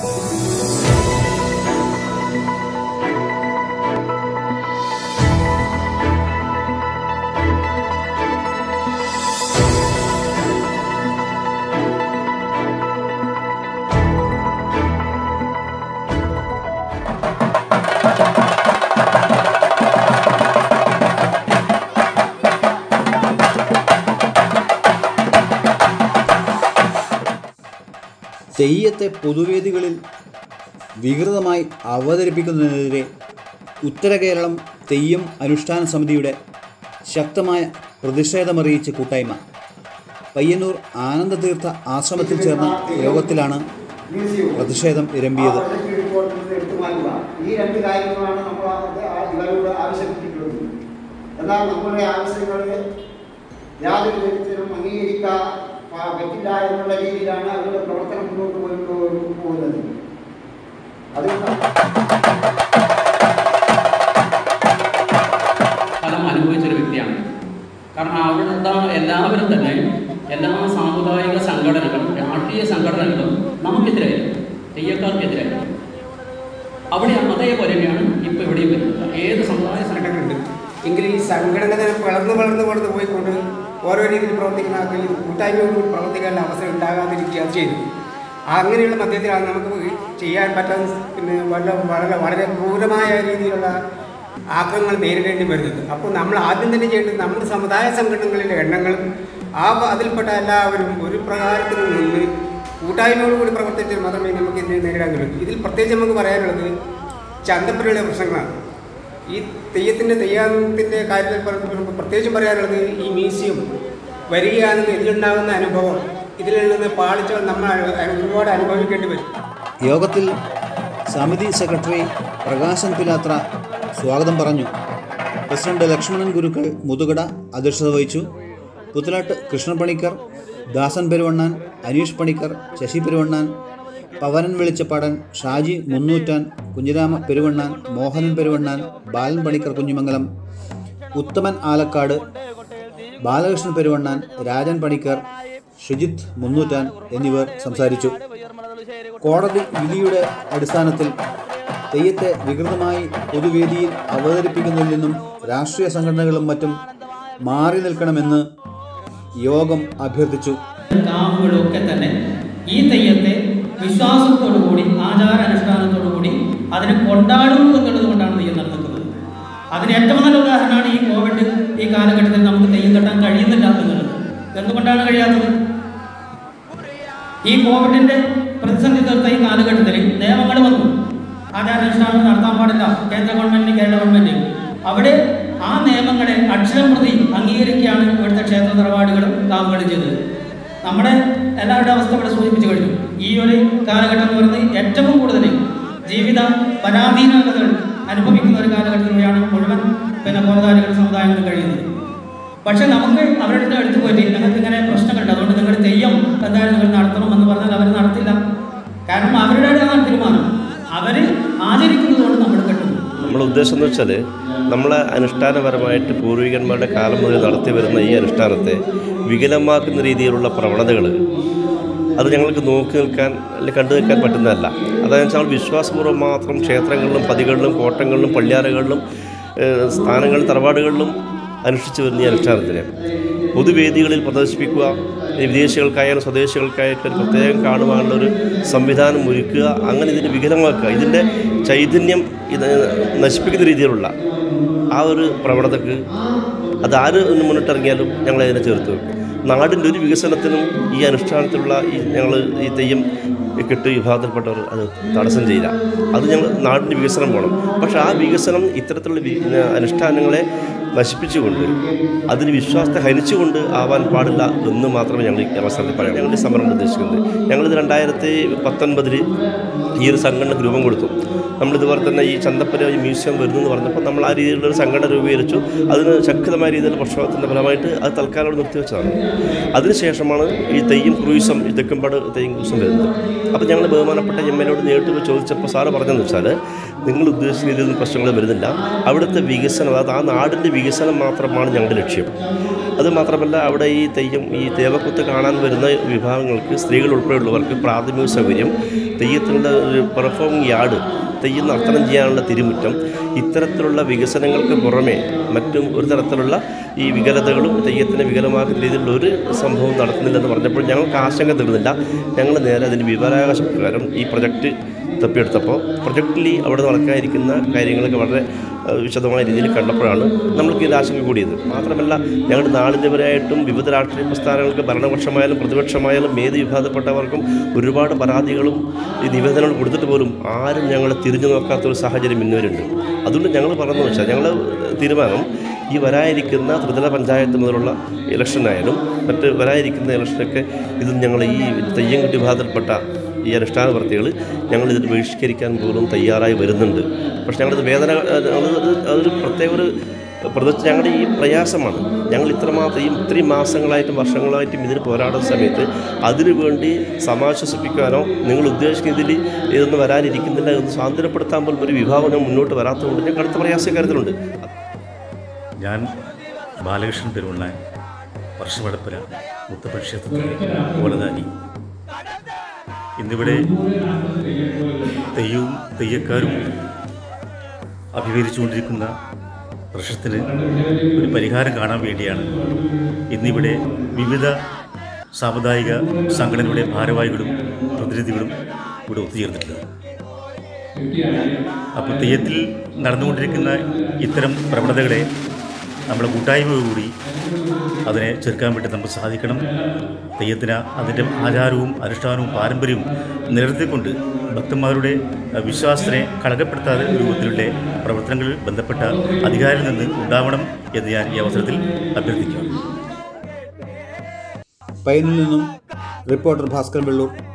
തെയ്യത്തെ പൊതുവേദികളിൽ വികൃതമായി അവതരിപ്പിക്കുന്നതിനെതിരെ ഉത്തര കേരളം തെയ്യം അനുഷ്ഠാന സമിതിയുടെ ശക്തമായ പ്രതിഷേധമറിയിച്ച കൂട്ടായ്മ പയ്യന്നൂർ ആനന്ദതീർത്ഥ ആശ്രമത്തിൽ ചേർന്ന യോഗത്തിലാണ് പ്രതിഷേധം ഇരമ്പിയത് എടുത്തു മാറ്റുക ഈ രണ്ട് കാര്യങ്ങളാണ് നമ്മൾ ആ- ഇവരോട് ആവശ്യപ്പെട്ടിട്ടുള്ളത് എന്നാൽ നമ്മുടെ ആവശ്യങ്ങൾ യാതൊരു വിധത്തിലും അംഗീകരിക്കാൻ പ- പറ്റില്ല എന്നുള്ള രീതിയിലാണ് അവരുടെ പ്രവർത്തനം മുന്നോട്ട് പോയി പോകുന്നത് അതുകൊണ്ട് ഫലം അനുഭവിച്ചൊരു വ്യക്തിയാണ് കാരണം അവിടുത്തെ എല്ലാവരും തന്നെ എല്ലാ സാമുദായിക സംഘടനകളും രാഷ്ട്രീയ സംഘടനകളും നമുക്കെതിരായി തെയ്യക്കാർക്കെതിരായി അവിടെ അതേപോലെ തന്നെയാണ് ഇപ്പോൾ ഇവിടെയും വരുന്നത് ഏത് സമുദായ സംഘടന സംഘടനകളുണ്ട് എങ്കിൽ ഈ സംഘടന തന്നെ വളർന്ന് വളർന്ന് വളർന്ന് പോയിക്കൊണ്ട് ഓരോ രീതിയിൽ പ്രവർത്തിക്കുന്ന ആൾക്ക് ഈ കൂട്ടായ്മയോട് പ്രവർത്തിക്കാനുള്ള അവസരം ഉണ്ടാകാതിരിക്കുക അത് ചെയ്തു അങ്ങനെയുള്ള മധ്യത്തിലാണ് നമുക്ക് ചെയ്യാൻ പറ്റാത്ത പിന്നെ വളരെ വളരെ വളരെ ക്രൂരമായ രീതിയിലുള്ള ആക്രമണങ്ങൾ നേരിടേണ്ടി വരുന്നത് അപ്പോൾ നമ്മൾ ആദ്യം തന്നെ ചെയ്യേണ്ടത് നമ്മുടെ സമുദായ സംഘടനകളിലെ എണ്ണങ്ങളും ആ അതിൽപ്പെട്ട എല്ലാവരും ഒരു പ്രകാരത്തിൽ നിന്ന് കൂട്ടായ്മയോടുകൂടി പ്രവർത്തിച്ചാൽ മാത്രമേ നമുക്ക് ഇതിനെ നേരിടാൻ കഴിയൂ ഇതിൽ പ്രത്യേകിച്ച് നമുക്ക് പറയാനുള്ളത് ചന്തപ്പുരയുടെ പ്രശ്നങ്ങളാണ് ഈ തെയ്യത്തിൻ്റെ തെയ്യാത്തിൻ്റെ കാര്യത്തിൽ പറയുമ്പോൾ പ്രത്യേകിച്ചും പറയാനുള്ളത് ഈ മ്യൂസിയം വരികയാണെന്ന് ഇതിലുണ്ടാകുന്ന അനുഭവം ഇതിൽ നിന്ന് പാളിച്ചകൾ നമ്മൾ അനു- ഒരുപാട് അനുഭവിക്കേണ്ടി വരും യോഗത്തിൽ സമിതി സെക്രട്ടറി പ്രകാശൻ പിലാത്ര സ്വാഗതം പറഞ്ഞു പ്രസിഡന്റ് ലക്ഷ്മണൻ ഗുരുക്കൾ മുതുകട അധ്യക്ഷത വഹിച്ചു പുത്തലാട്ട് കൃഷ്ണപണിക്കർ ദാസൻ പെരുവണ്ണാൻ അനീഷ് പണിക്കർ ശശി പെരുവണ്ണാൻ പവനൻ വെളിച്ചപ്പാടൻ ഷാജി മുന്നൂറ്റാൻ കുഞ്ഞിരാമ പെരുവണ്ണാൻ മോഹനൻ പെരുവണ്ണാൻ ബാലൻ പണിക്കർ കുഞ്ഞിമംഗലം ഉത്തമൻ ആലക്കാട് ബാലകൃഷ്ണൻ പെരുവണ്ണാൻ രാജൻ പണിക്കർ ഷിജിത്ത് മുന്നൂറ്റാൻ എന്നിവർ സംസാരിച്ചു കോടതി വിധിയുടെ അടിസ്ഥാനത്തിൽ തെയ്യത്തെ വികൃതമായി പൊതുവേദിയിൽ അവതരിപ്പിക്കുന്നതിൽ നിന്നും രാഷ്ട്രീയ സംഘടനകളും മറ്റും മാറി നിൽക്കണമെന്ന് യോഗം അഭ്യർത്ഥിച്ചു കാവുകളും ഒക്കെ തന്നെ ഈ തെയ്യത്തെ വിശ്വാസത്തോടുകൂടി ആചാരാനുഷ്ഠാനത്തോടുകൂടി അതിനെ കൊണ്ടാടുന്നു എന്നുള്ളത് കൊണ്ടാണ് തെയ്യം നടത്തുന്നത് അതിന് ഏറ്റവും നല്ല ഉദാഹരണമാണ് ഈ കോവിഡ് ഈ കാലഘട്ടത്തിൽ നമുക്ക് തെയ്യം കെട്ടാൻ കഴിയുന്നില്ല എന്നുള്ളത് എന്തുകൊണ്ടാണ് കഴിയാത്തത് ഈ കോവിഡിന്റെ പ്രതിസന്ധി തീർത്ത ഈ കാലഘട്ടത്തിൽ നിയമങ്ങൾ വന്നു ആചാരാനുഷ്ഠാനം നടത്താൻ പാടില്ല കേന്ദ്ര ഗവൺമെന്റിന് കേരള ഗവൺമെന്റ് അവിടെ ആ നിയമങ്ങളെ അക്ഷരം പ്രതി അംഗീകരിക്കുകയാണ് ഇവിടുത്തെ ക്ഷേത്ര തറവാടുകളും കാവുകളും ചെയ്തത് നമ്മുടെ എല്ലാവരുടെ അവസ്ഥ ഇവിടെ സൂചിപ്പിച്ചു കഴിഞ്ഞു ഈ ഒരു കാലഘട്ടം എന്ന് പറയുന്നത് ഏറ്റവും കൂടുതൽ ജീവിത പരാധീനതകൾ അനുഭവിക്കുന്ന ഒരു കാലഘട്ടത്തിലൂടെയാണ് മുഴുവൻ പിന്നെ പോരാളികൾ സമുദായങ്ങളും കഴിയുന്നത് പക്ഷെ നമുക്ക് അവരുടെ അടുത്ത് എടുത്തു പോയിട്ട് ഞങ്ങൾക്ക് ഇങ്ങനെ പ്രശ്നങ്ങളുണ്ട് അതുകൊണ്ട് നിങ്ങൾ തെയ്യം എന്തായാലും നിങ്ങൾ നടത്തണം എന്ന് പറഞ്ഞാൽ അവർ നടത്തില്ല കാരണം അവരുടേതാണ് തീരുമാനം അവർ ആചരിക്കുന്നതുകൊണ്ട് നമ്മൾ കെട്ടുന്നു നമ്മുടെ ഉദ്ദേശം എന്ന് വെച്ചാൽ നമ്മളെ അനുഷ്ഠാനപരമായിട്ട് പൂർവികന്മാരുടെ കാലം മുതൽ നടത്തി വരുന്ന ഈ അനുഷ്ഠാനത്തെ വികലമാക്കുന്ന രീതിയിലുള്ള പ്രവണതകൾ അത് ഞങ്ങൾക്ക് നോക്കി നിൽക്കാൻ അല്ലെങ്കിൽ കണ്ടു നിൽക്കാൻ പറ്റുന്നതല്ല അതായത് വെച്ചാൽ വിശ്വാസപൂർവ്വം മാത്രം ക്ഷേത്രങ്ങളിലും പതികളിലും കോട്ടങ്ങളിലും പള്ളിയാറുകളിലും ഏഹ്, സ്ഥാനങ്ങളിലും തറവാടുകളിലും അനുഷ്ഠിച്ചു വരുന്ന ഈ അനുഷ്ഠാനത്തിന് പൊതുവേദികളിൽ പ്രദർശിപ്പിക്കുക ഇനി വിദേശികൾക്കായാലും സ്വദേശികൾക്കായിട്ട് ഒരു പ്രത്യേകം കാണുവാനുള്ള ഒരു സംവിധാനം ഒരുക്കുക അങ്ങനെ ഇതിനെ വികലമാക്കുക ഇതിൻ്റെ ചൈതന്യം ഇത് നശിപ്പിക്കുന്ന രീതിയിലുള്ള ആ ഒരു പ്രവണതക്ക് അതാര് ഒന്ന് മുന്നിട്ടിറങ്ങിയാലും ഞങ്ങളതിനെ ചേർത്ത് വെക്കും നാടിൻ്റെ ഒരു വികസനത്തിനും ഈ അനുഷ്ഠാനത്തിലുള്ള ഈ ഞങ്ങൾ ഈ തെയ്യം കെട്ട് വിഭാഗത്തിൽപ്പെട്ടവർ അത് തടസ്സം ചെയ്യില്ല അത് ഞങ്ങൾ നാടിൻ്റെ വികസനം വേണം പക്ഷേ ആ വികസനം ഇത്തരത്തിലുള്ള വി- അനുഷ്ഠാനങ്ങളെ നശിപ്പിച്ചുകൊണ്ട് അതിന് വിശ്വാസത്തെ ഹരിച്ചുകൊണ്ട് ആവാൻ പാടില്ല എന്ന് മാത്രമേ ഞങ്ങൾ ഈ അവസരത്തിൽ പറയാം ഞങ്ങൾ ഈ സമരം ഉദ്ദേശിക്കുന്നത് ഞങ്ങളിത് രണ്ടായിരത്തി പത്തൊൻപതിൽ ഈ ഒരു സംഘടനക്ക് രൂപം കൊടുത്തു നമ്മളിതുപോലെ തന്നെ ഈ ചന്തപ്പന ഈ മ്യൂസിയം വരുന്നു എന്ന് പറഞ്ഞപ്പോൾ നമ്മൾ ആ രീതിയിലുള്ള ഒരു സംഘടന രൂപീകരിച്ചു അതിന് ശക്തമായ രീതിയിൽ പ്രക്ഷോഭത്തിൻ്റെ ഫലമായിട്ട് അത് തൽക്കാലം അവിടെ നിർത്തിവെച്ചതാണ് അതിനുശേഷമാണ് ഈ തെയ്യം ക്രൂയിസം ഈ തെക്കുംപാട് തെയ്യം ക്രൂയിസം വരുന്നത് അപ്പോൾ ഞങ്ങൾ ബഹുമാനപ്പെട്ട എം എൽ എയോട് നേരിട്ട് പോയി ചോദിച്ചപ്പോൾ സാറ് പറഞ്ഞതെന്ന് വെച്ചാൽ നിങ്ങൾ ഉദ്ദേശിച്ച രീതിയിൽ പ്രശ്നങ്ങൾ വരുന്നില്ല അവിടുത്തെ വികസനം അതായത് ആ നാടിൻ്റെ വികസനം മാത്രമാണ് ഞങ്ങളുടെ ലക്ഷ്യം അത് മാത്രമല്ല അവിടെ ഈ തെയ്യം ഈ ദേവക്കുത്ത് കാണാൻ വരുന്ന വിഭാഗങ്ങൾക്ക് സ്ത്രീകൾ ഉൾപ്പെടെയുള്ളവർക്ക് പ്രാഥമിക സൗകര്യം തെയ്യത്തിനുള്ള ഒരു പെർഫോമിംഗ് യാർഡ് തെയ്യം നർത്തനം ചെയ്യാനുള്ള തിരുമുറ്റം ഇത്തരത്തിലുള്ള വികസനങ്ങൾക്ക് പുറമെ മറ്റും ഒരു തരത്തിലുള്ള ഈ വികലതകളും തെയ്യത്തിനെ വികലമാക്കുന്ന രീതിയിലുള്ള ഒരു സംഭവം നടത്തുന്നില്ലെന്ന് പറഞ്ഞപ്പോൾ ഞങ്ങൾക്ക് ആശങ്ക തീർന്നില്ല ഞങ്ങൾ നേരെ അതിന് വിവരാവകാശ പ്രകാരം ഈ പ്രൊജക്റ്റ് തപ്പിയെടുത്തപ്പോൾ പ്രൊജക്റ്റിൽ അവിടെ നടക്കാതിരിക്കുന്ന കാര്യങ്ങളൊക്കെ വളരെ ഏഹ്, വിശദമായ രീതിയിൽ കണ്ടപ്പോഴാണ് നമ്മൾക്ക് ഇത് ആശങ്ക കൂടിയത് മാത്രമല്ല ഞങ്ങളുടെ നാളിതുവരെയായിട്ടും വിവിധ രാഷ്ട്രീയ പ്രസ്ഥാനങ്ങൾക്ക് ഭരണപക്ഷമായാലും പ്രതിപക്ഷമായാലും ഏത് വിഭാഗത്തിൽപ്പെട്ടവർക്കും ഒരുപാട് പരാതികളും ഈ നിവേദനങ്ങൾ കൊടുത്തിട്ട് പോലും ആരും ഞങ്ങളെ തിരിഞ്ഞു നോക്കാത്തൊരു സാഹചര്യം ഇന്നുവരുണ്ട് അതുകൊണ്ട് ഞങ്ങൾ പറഞ്ഞു വെച്ചാൽ ഞങ്ങൾ തീരുമാനം ഈ വരാനിരിക്കുന്ന ത്രിതല പഞ്ചായത്ത് മുതലുള്ള ഇലക്ഷനായാലും മറ്റ് വരാനിരിക്കുന്ന ഇലക്ഷനൊക്കെ ഇത് ഞങ്ങൾ ഈ തെയ്യംകുട്ടി വിഭാഗത്തിൽപ്പെട്ട ഈ അനുഷ്ഠാന പ്രവൃത്തികൾ ഞങ്ങൾ ഇതിൽ ബഹിഷ്കരിക്കാൻ പോലും തയ്യാറായി വരുന്നുണ്ട് പക്ഷേ ഞങ്ങളിത് വേദന അത് അത് അതൊരു പ്രത്യേക ഒരു പ്രത്യേകിച്ച് ഞങ്ങളുടെ ഈ പ്രയാസമാണ് ഞങ്ങൾ ഇത്രമാത്രം ഈ ഇത്രയും മാസങ്ങളായിട്ടും വർഷങ്ങളായിട്ടും ഇതിന് പോരാടുന്ന സമയത്ത് അതിനു വേണ്ടി സമാശ്വസിപ്പിക്കാനോ നിങ്ങൾ ഉദ്ദേശിക്കുന്ന ഇതിൽ ഇതൊന്നും വരാനിരിക്കുന്നില്ല എന്ന് സ്വാതന്ത്ര്യപ്പെടുത്താൻ പോലും ഒരു വിഭാഗം മുന്നോട്ട് വരാത്തതുകൊണ്ട് ഞങ്ങൾക്ക് അടുത്ത പ്രയാസ കാര്യത്തിലുണ്ട് ഞാൻ ബാലകൃഷ്ണൻ പെരുവണ്ണാൻ വർഷമടപ്പുര മുത്തപ്പൻ ക്ഷേത്രത്തിലെ കോലതാനി ഇന്നിവിടെ തെയ്യവും തെയ്യക്കാരും അഭിമുഖീകരിച്ചുകൊണ്ടിരിക്കുന്ന പ്രശ്നത്തിന് ഒരു പരിഹാരം കാണാൻ വേണ്ടിയാണ് ഇന്നിവിടെ വിവിധ സാമുദായിക സംഘടനകളുടെ ഭാരവാഹികളും പ്രതിനിധികളും ഇവിടെ ഒത്തുചേർന്നിട്ടുള്ളത് അപ്പോൾ തെയ്യത്തിൽ നടന്നുകൊണ്ടിരിക്കുന്ന ഇത്തരം പ്രവണതകളെ നമ്മുടെ കൂട്ടായ്മയോടുകൂടി അതിനെ ചെറുക്കാൻ വേണ്ടി നമുക്ക് സാധിക്കണം തെയ്യത്തിന് അതിൻ്റെ ആചാരവും അനുഷ്ഠാനവും പാരമ്പര്യവും നിലനിർത്തിക്കൊണ്ട് ഭക്തന്മാരുടെ അഹ്, വിശ്വാസത്തിനെ കളങ്കപ്പെടുത്താത്ത രൂപത്തിലുള്ള പ്രവർത്തനങ്ങളിൽ ബന്ധപ്പെട്ട അധികാരിയിൽ നിന്ന് ഉണ്ടാവണം എന്ന് ഞാൻ ഈ അവസരത്തിൽ അഭ്യർത്ഥിക്കുകയാണ് പയ്യനിൽ നിന്നും റിപ്പോർട്ടർ ഭാസ്കർ വെള്ളൂർ